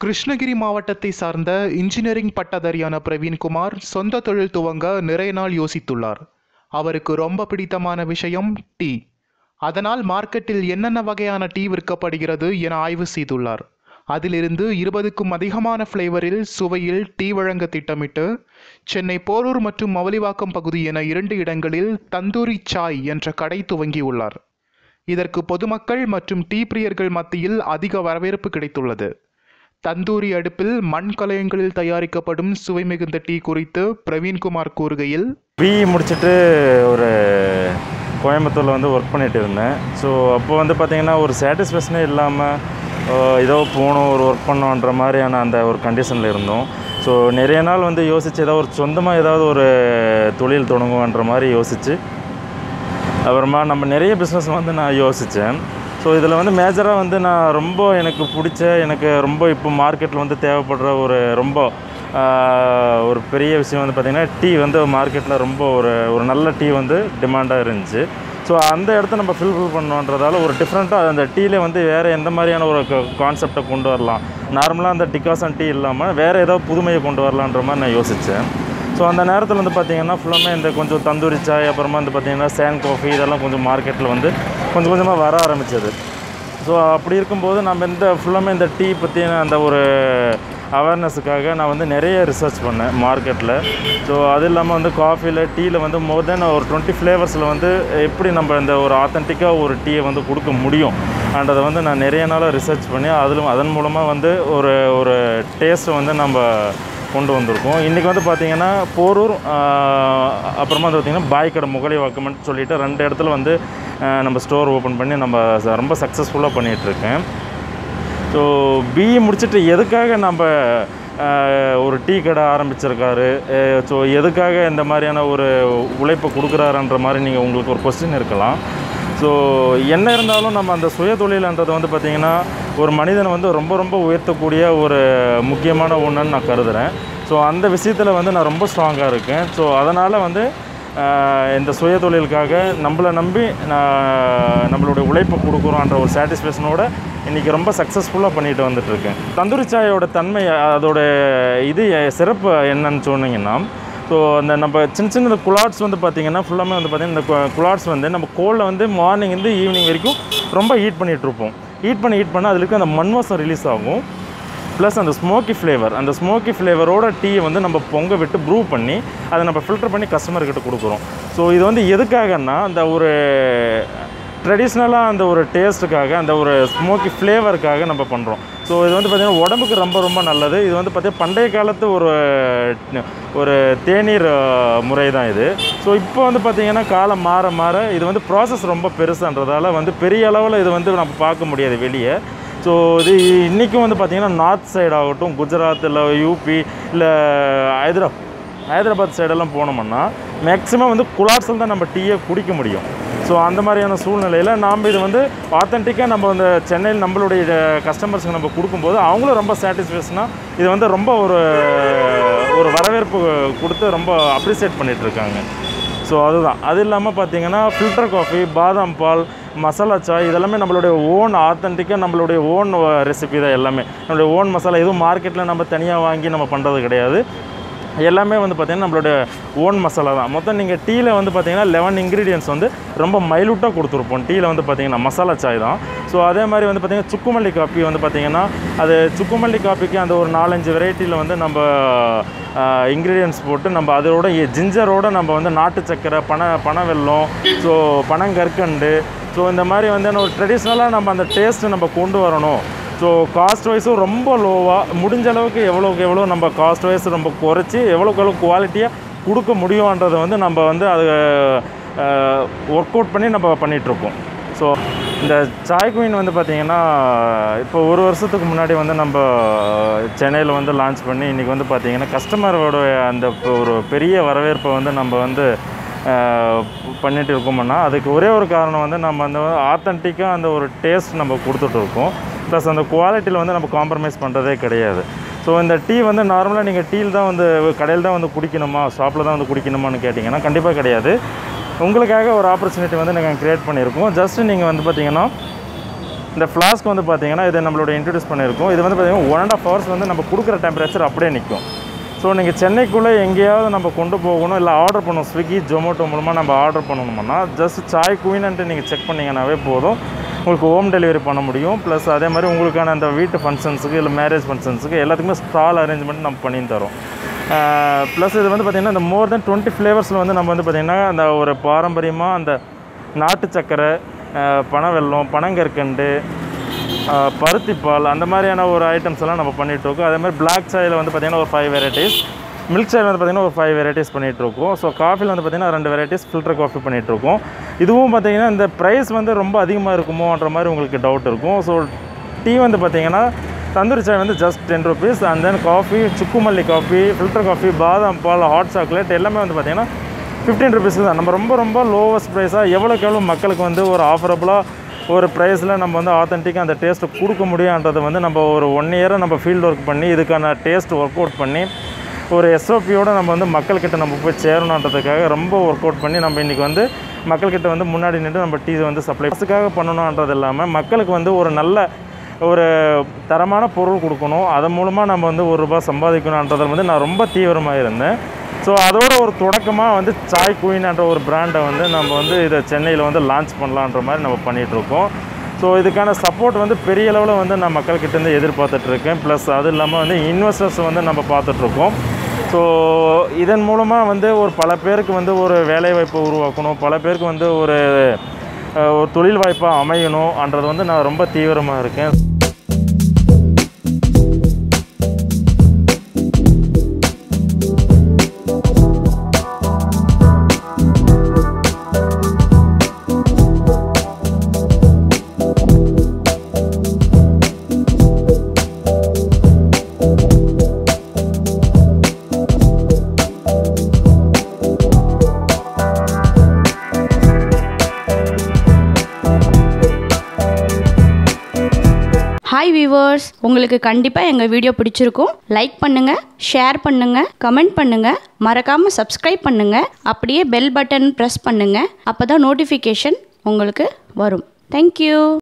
கிருஷ்ணகிரி மாவட்டத்தை சார்ந்த இன்ஜினியரிங் பட்டதாரியான பிரவீன்குமார் சொந்த தொழில் துவங்க நிறைய நாள் யோசித்துள்ளார் அவருக்கு ரொம்ப பிடித்தமான விஷயம் டீ அதனால் மார்க்கெட்டில் என்னென்ன வகையான டீ விற்கப்படுகிறது என ஆய்வு செய்துள்ளார் அதிலிருந்து இருபதுக்கும் அதிகமான ஃப்ளேவரில் சுவையில் டீ வழங்க திட்டமிட்டு சென்னை போரூர் மற்றும் மவலிவாக்கம் பகுதி என இரண்டு இடங்களில் தந்தூரி சாய் என்ற கடை துவங்கியுள்ளார் இதற்கு பொதுமக்கள் மற்றும் டீ பிரியர்கள் மத்தியில் அதிக வரவேற்பு கிடைத்துள்ளது தந்தூரி அடுப்பில் மண் கலயங்களில் தயாரிக்கப்படும் சுவை மிகுந்த டீ குறித்து பிரவீன்குமார் கூறுகையில் பிஇ முடிச்சுட்டு ஒரு கோயம்புத்தூரில் வந்து ஒர்க் பண்ணிட்டு இருந்தேன் ஸோ அப்போ வந்து பார்த்திங்கன்னா ஒரு சாட்டிஸ்ஃபேக்ஷனே இல்லாமல் ஏதோ போகணும் ஒரு ஒர்க் பண்ணோன்ற மாதிரியான அந்த ஒரு கண்டிஷனில் இருந்தோம் ஸோ நிறைய நாள் வந்து யோசித்து ஏதாவது ஒரு சொந்தமாக ஏதாவது ஒரு தொழில் தொடங்குவோன்ற மாதிரி யோசித்து அப்புறமா நம்ம நிறைய பிஸ்னஸ் வந்து நான் யோசித்தேன் ஸோ இதில் வந்து மேஜராக வந்து நான் ரொம்ப எனக்கு பிடிச்ச எனக்கு ரொம்ப இப்போ மார்க்கெட்டில் வந்து தேவைப்படுற ஒரு ரொம்ப ஆஹ், ஒரு பெரிய விஷயம் வந்து பார்த்திங்கன்னா டீ வந்து மார்க்கெட்டில் ரொம்ப ஒரு ஒரு நல்ல டீ வந்து டிமாண்டாக இருந்துச்சு ஸோ அந்த இடத்த நம்ம ஃபில்ஃபில் பண்ணோன்றதால ஒரு டிஃப்ரெண்ட்டாக அந்த டீலே வந்து வேறு எந்த மாதிரியான ஒரு கான்செப்டை கொண்டு வரலாம் நார்மலாக அந்த டிகாசன் டீ இல்லாமல் வேறு ஏதாவது புதுமையை கொண்டு வரலான்ற மாதிரி நான் யோசித்தேன் ஸோ அந்த நேரத்தில் வந்து பார்த்திங்கன்னா ஃபுல்லாமே இந்த கொஞ்சம் தந்தூரி சாய் அப்புறமா வந்து பார்த்திங்கன்னா சேன் காஃபி இதெல்லாம் கொஞ்சம் மார்க்கெட்டில் வந்து கொஞ்சம் கொஞ்சமாக வர ஆரம்பிச்சது ஸோ அப்படி இருக்கும்போது நம்ம இந்த ஃபுல்லாமே இந்த டீ பற்றின அந்த ஒரு அவேர்னஸுக்காக நான் வந்து நிறைய ரிசர்ச் பண்ணேன் மார்க்கெட்டில் ஸோ அது இல்லாமல் வந்து காஃபியில் டீயில் வந்து மோர் தென் ஒரு டுவெண்ட்டி ஃப்ளேவர்ஸில் வந்து எப்படி நம்ம இந்த ஒரு ஆத்தென்டிக்காக ஒரு டீயை வந்து கொடுக்க முடியும் அன்றதை வந்து நான் நிறைய நாளாக ரிசர்ச் பண்ணி அதிலும் அதன் மூலமாக வந்து ஒரு ஒரு டேஸ்ட்டை வந்து நம்ம கொண்டு வந்திருக்கோம் இன்றைக்கி வந்து பார்த்திங்கன்னா போரூர் ஆஹ், அப்புறமா வந்து பார்த்திங்கன்னா பாய்க்கடை முகலி வாக்கம்னு சொல்லிட்டு ரெண்டு இடத்துல வந்து ஆஹ், நம்ம ஸ்டோர் ஓப்பன் பண்ணி நம்ம ச- ரொம்ப சக்ஸஸ்ஃபுல்லாக பண்ணிகிட்ருக்கேன் ஸோ பிஇ முடிச்சுட்டு எதுக்காக நம்ம ஆஹ், ஒரு டீ கடை ஆரம்பிச்சிருக்காரு ஸோ எதுக்காக இந்த மாதிரியான ஒரு உழைப்பை கொடுக்குறாருன்ற மாதிரி நீங்கள் உங்களுக்கு ஒரு கொஸ்டின் இருக்கலாம் ஸோ என்ன இருந்தாலும் நம்ம அந்த சுய தொழில்ன்றது வந்து பார்த்திங்கன்னா ஒரு மனிதனை வந்து ரொம்ப ரொம்ப உயர்த்தக்கூடிய ஒரு முக்கியமான ஒன்றுன்னு நான் கருதுகிறேன் ஸோ அந்த விஷயத்தில் வந்து நான் ரொம்ப ஸ்ட்ராங்காக இருக்கேன் ஸோ அதனால் வந்து ஆஹ், இந்த சுய தொழிலுக்காக நம்மளை நம்பி நான் நம்மளுடைய உழைப்பை கொடுக்குறோன்ற ஒரு சாட்டிஸ்ஃபேக்ஷனோட இன்றைக்கி ரொம்ப சக்ஸஸ்ஃபுல்லாக பண்ணிட்டு வந்துட்டுருக்கேன் தந்தூரி சாயோட தன்மை அதோட இது சிறப்பு என்னன்னு சொன்னீங்கன்னா ஸோ அந்த நம்ம சின்ன சின்ன குலாட்ஸ் வந்து பார்த்திங்கன்னா ஃபுல்லாமே வந்து பார்த்திங்கன்னா இந்த குலாட்ஸ் வந்து நம்ம கோலில் வந்து மார்னிங் இருந்து ஈவினிங் வரைக்கும் ரொம்ப ஹீட் பண்ணிகிட்டு இருப்போம் ஹீட் பண்ணி ஹீட் பண்ணால் அதுக்கு அந்த மண் வாசம் ரிலீஸ் ஆகும் ப்ளஸ் அந்த ஸ்மோக்கி ஃப்ளேவர் அந்த ஸ்மோக்கி ஃப்ளேவரோட டீயை வந்து நம்ம பொங்க விட்டு ப்ரூவ் பண்ணி அதை நம்ம ஃபில்டர் பண்ணி கஸ்டமர்கிட்ட கொடுக்குறோம் ஸோ இது வந்து எதுக்காகன்னா அந்த ஒரு ட்ரெடிஷ்னலாக அந்த ஒரு டேஸ்ட்டுக்காக அந்த ஒரு ஸ்மோக்கி ஃப்ளேவருக்காக நம்ம பண்ணுறோம் ஸோ இது வந்து பார்த்திங்கன்னா உடம்புக்கு ரொம்ப ரொம்ப நல்லது இது வந்து பார்த்திங்கன்னா பண்டைய காலத்து ஒரு ஒரு தேநீர் அஹ், முறை தான் இது ஸோ இப்போ வந்து பார்த்திங்கன்னா காலம் மாற மாற இது வந்து ப்ராசஸ் ரொம்ப பெருசுன்றதால வந்து பெரிய அளவில் இது வந்து நம்ம பார்க்க முடியாது வெளியே ஸோ இது இன்றைக்கும் வந்து பார்த்திங்கன்னா நார்த் சைடு ஆகட்டும் குஜராத் இல்லை யூபி இல்லை ஹைதரா ஹைதராபாத் சைடெல்லாம் போனோம்னா மேக்ஸிமம் வந்து குலாட்ஸில் தான் நம்ம டீயை குடிக்க முடியும் ஸோ அந்த மாதிரியான சூழ்நிலையில் நாம் இது வந்து ஆத்தென்டிக்காக நம்ம வந்து சென்னையில் நம்மளுடைய கஸ்டமர்ஸுக்கு நம்ம கொடுக்கும்போது அவங்களும் ரொம்ப சாட்டிஸ்ஃபேக்ஷனாக இது வந்து ரொம்ப ஒரு ஒரு வரவேற்பு கொடுத்து ரொம்ப அப்ரிசியேட் பண்ணிட்டு இருக்காங்க ஸோ அதுதான் அது இல்லாமல் பார்த்தீங்கன்னா ஃபில்டர் காஃபி பாதாம் பால் மசாலா சாய் இதெல்லாமே நம்மளுடைய ஓன் ஆத்தென்டிக்காக நம்மளுடைய ஓன் ரெசிபி தான் எல்லாமே நம்மளுடைய ஓன் மசாலா எதுவும் மார்க்கெட்டில் நம்ம தனியாக வாங்கி நம்ம பண்ணுறது கிடையாது எல்லாமே வந்து பார்த்திங்கன்னா நம்மளுடைய ஓன் மசாலா தான் மொத்தம் நீங்கள் டீயில் வந்து பார்த்தீங்கன்னா லெவன் இன்க்ரீடியன்ஸ் வந்து ரொம்ப மைலூட்டாக கொடுத்துருப்போம் டீயில் வந்து பார்த்தீங்கன்னா மசாலா சாய் தான் ஸோ அதே மாதிரி வந்து பார்த்திங்கன்னா சுக்குமல்லி காப்பி வந்து பார்த்திங்கன்னா அது சுக்குமல்லி காப்பிக்கு அந்த ஒரு நாலஞ்சு வெரைட்டியில் வந்து நம்ம இன்க்ரீடியன்ஸ் போட்டு நம்ம அதோட ஜிஞ்சரோட நம்ம வந்து நாட்டு சக்கரை பனை பனை வெல்லம் ஸோ பனங்கற்கண்டு ஸோ இந்த மாதிரி வந்து ஒரு ட்ரெடிஷ்னலாக நம்ம அந்த டேஸ்ட்டு நம்ம கொண்டு வரணும் ஸோ காஸ்ட் வைஸும் ரொம்ப லோவாக முடிஞ்ச அளவுக்கு எவ்வளோக்கு எவ்வளோ நம்ம காஸ்ட் வைஸ் ரொம்ப குறைச்சி எவ்வளோக்கு எவ்வளோ குவாலிட்டியாக கொடுக்க முடியுன்றதை வந்து நம்ம வந்து அது ஒர்க் அவுட் பண்ணி நம்ம பண்ணிகிட்ருக்கோம் ஸோ இந்த சாய் குயின் வந்து பார்த்திங்கன்னா இப்போ ஒரு வருஷத்துக்கு முன்னாடி வந்து நம்ம சென்னையில் வந்து லான்ச் பண்ணி இன்றைக்கி வந்து பார்த்திங்கன்னா கஸ்டமரோட அந்த இப்போ ஒரு பெரிய வரவேற்பை வந்து நம்ம வந்து அஹ், பண்ணிட்டு இருக்கோம்னா அதுக்கு ஒரே ஒரு காரணம் வந்து நம்ம அந்த ஆத்தென்டிக்காக அந்த ஒரு டேஸ்ட் நம்ம கொடுத்துட்டு இருக்கோம் ப்ளஸ் அந்த குவாலிட்டியில் வந்து நம்ம காம்ப்ரமைஸ் பண்ணுறதே கிடையாது ஸோ இந்த டீ வந்து நார்மலாக நீங்கள் டீல் தான் வந்து கடையில் தான் வந்து குடிக்கணுமா ஷாப்பில் தான் வந்து குடிக்கணுமான்னு கேட்டிங்கன்னா கண்டிப்பாக கிடையாது உங்களுக்காக ஒரு ஆப்பர்ச்சுனிட்டி வந்து நாங்கள் க்ரியேட் பண்ணியிருக்கோம் ஜஸ்ட் நீங்கள் வந்து பார்த்தீங்கன்னா இந்த ஃப்ளாஸ்க் வந்து பார்த்தீங்கன்னா இதை நம்மளோட இன்ட்ரடியூஸ் பண்ணியிருக்கோம் இது வந்து பார்த்தீங்கன்னா ஒன் அண்ட் ஆஃப் ஹவர்ஸ் வந்து நம்ம கொடுக்குற டெம்பரேச்சர் அப்படியே நிற்கும் ஸோ நீங்கள் சென்னைக்குள்ளே எங்கேயாவது நம்ம கொண்டு போகணும் இல்லை ஆர்டர் பண்ணணும் ஸ்விக்கி ஜொமேட்டோ மூலமாக நம்ம ஆர்டர் பண்ணணும்னா ஜஸ்ட் சாய் குயின்ட்டு நீங்கள் செக் பண்ணிங்கன்னாவே போதும் உங்களுக்கு ஹோம் டெலிவரி பண்ண முடியும் ப்ளஸ் அதே மாதிரி உங்களுக்கான அந்த வீட்டு ஃபங்க்ஷன்ஸுக்கு இல்லை மேரேஜ் ஃபங்க்ஷன்ஸுக்கு எல்லாத்துக்குமே ஸ்டால் அரேஞ்ச்மெண்ட் நம்ம பண்ணி தரோம் ப்ளஸ் இது வந்து பார்த்திங்கன்னா இந்த மோர் தென் டுவெண்ட்டி ஃப்ளேவர்ஸில் வந்து நம்ம வந்து பார்த்திங்கன்னா அந்த ஒரு பாரம்பரியமாக அந்த நாட்டு சக்கரை அஹ், பனவெல்லம் பனங்கற்கண்டு அஹ், பருத்திப்பால் அந்த மாதிரியான ஒரு ஐட்டம்ஸ் எல்லாம் நம்ம பண்ணிகிட்டு இருக்கோம் அதே மாதிரி பிளாக் சாயில் வந்து பார்த்திங்கன்னா ஒரு ஃபைவ் வெரைட்டிஸ் மில்க் சாயில் வந்து பார்த்திங்கன்னா ஒரு ஃபைவ் வெரைட்டிஸ் பண்ணிகிட்ருக்கோம் ஸோ காஃபியில் வந்து பார்த்திங்கன்னா ரெண்டு வெரைட்டிஸ் ஃபில்டர் காஃபி பண்ணிகிட்ருக்கோம் இதுவும் பார்த்திங்கன்னா இந்த ப்ரைஸ் வந்து ரொம்ப அதிகமாக இருக்குமோன்ற மாதிரி உங்களுக்கு டவுட் இருக்கும் ஸோ டீ வந்து பார்த்திங்கன்னா தந்தூரி சாய் வந்து just ten rupees and then coffee சுக்குமல்லி காஃபி ஃபில்டர் காஃபி பாதாம் பால் ஹாட் சாக்லேட் எல்லாமே வந்து பார்த்திங்கன்னா ஃபிஃப்டீன் ருபீஸ் தான் நம்ம ரொம்ப ரொம்ப லோவஸ்ட் ப்ரைஸாக எவ்வளோக்கு எவ்வளோ மக்களுக்கு வந்து ஒரு ஆஃபரபுளாக ஒரு ப்ரைஸில் நம்ம வந்து ஆத்தென்டிக்காக அந்த டேஸ்ட்டை கொடுக்க முடியுன்றதை வந்து நம்ம ஒரு ஒன் இயரை நம்ம ஃபீல்டு ஒர்க் பண்ணி இதுக்கான டேஸ்ட் ஒர்க் அவுட் பண்ணி ஒரு எஸ்ஓபியோட நம்ம வந்து மக்கள்கிட்ட நம்ம போய் சேரணுன்றதுக்காக ரொம்ப ஒர்க் அவுட் பண்ணி நம்ம இன்றைக்கி வந்து மக்கள்கிட்ட வந்து முன்னாடி நின்று நம்ம டீ வந்து சப்ளை காசுக்காக பண்ணணுன்றது இல்லாமல் மக்களுக்கு வந்து ஒரு நல்ல ஒரு தரமான பொருள் கொடுக்கணும் அதன் மூலமாக நம்ம வந்து ஒரு ரூபாய் சம்பாதிக்கணுன்றதில் வந்து நான் ரொம்ப தீவிரமாக இருந்தேன் ஸோ அதோட ஒரு தொடக்கமாக வந்து சாய் குயின்ன்ற ஒரு பிராண்டை வந்து நம்ம வந்து இதை சென்னையில் வந்து லான்ச் பண்ணலான்ற மாதிரி நம்ம பண்ணிகிட்ருக்கோம் ஸோ இதுக்கான சப்போர்ட் வந்து பெரிய அளவில் வந்து நான் மக்கள்கிட்டேருந்து எதிர்பார்த்துட்ருக்கேன் ப்ளஸ் அது இல்லாமல் வந்து இன்வெஸ்டர்ஸ் வந்து நம்ம பார்த்துட்ருக்கோம் ஸோ இதன் மூலமாக வந்து ஒரு பல பேருக்கு வந்து ஒரு வேலைவாய்ப்பை உருவாக்கணும் பல பேருக்கு வந்து ஒரு அஹ், ஒரு தொழில் வாய்ப்பாக அமையணும்ன்றது வந்து நான் ரொம்ப தீவிரமாக இருக்கேன் ஹாய் வியூவர்ஸ் உங்களுக்கு கண்டிப்பாக எங்கள் வீடியோ பிடிச்சிருக்கும் லைக் பண்ணுங்கள் ஷேர் பண்ணுங்கள் கமெண்ட் பண்ணுங்கள் மறக்காமல் சப்ஸ்கிரைப் பண்ணுங்கள் அப்படியே பெல் பட்டன் ப்ரெஸ் பண்ணுங்கள் அப்போ தான் நோட்டிஃபிகேஷன் உங்களுக்கு வரும் தேங்க்யூ